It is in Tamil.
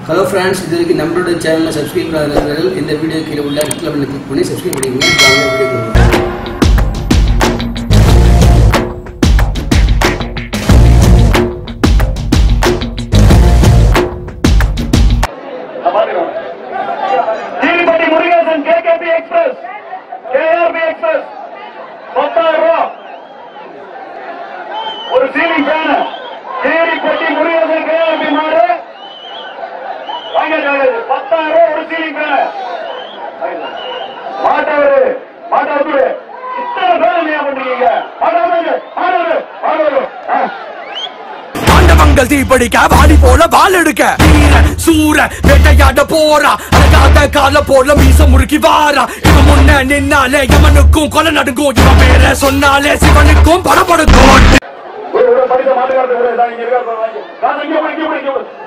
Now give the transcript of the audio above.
ஹலோ ஃப்ரெண்ட்ஸ் இது வரைக்கும் நம்மளோட சேனலில் சப்ஸ்கிரைப் பண்ணாதவர்கள் இந்த வீடியோ கீழே உள்ள ரெட் கலரில் கிளிக் பண்ணி சப்ஸ்கிரைப் பண்ணிக்கோங்க வாங்க video Keerippatti Murugesan KKP express KRP express பத்தாயிரம் ரூபாய் ஒரு ceiling fan Keerippatti Murugesan KRP மாடு வாங்க பத்தாயிரம் ரூபாய் ஒரு சீலிங் ஃபேன் மாட்டவரு மாட்டவரு இத்தனை பேர் என்ன பண்றீங்க மாட்டவரு மாட்டவரு மாட்டவரு ஆ ஆண்டவங்கள் தீப்படிக்க வாடி போல வால் எடுக்க வீர சூர வேட்டையாட போறா அழகாத கால போல மீச முறுக்கி வாரா இவன் முன்ன நின்னாலே இவனுக்கும் கொலை நடுங்கும் இவன் பேர சொன்னாலே சிவனுக்கும் படபடுக்கும் ஒரு ஒரு படித்த மாட்டுக்காரத்து கூட இங்க இருக்காரு பாரு, வாங்கி. நான் இங்க போய், இங்க போய், இங்க போய்.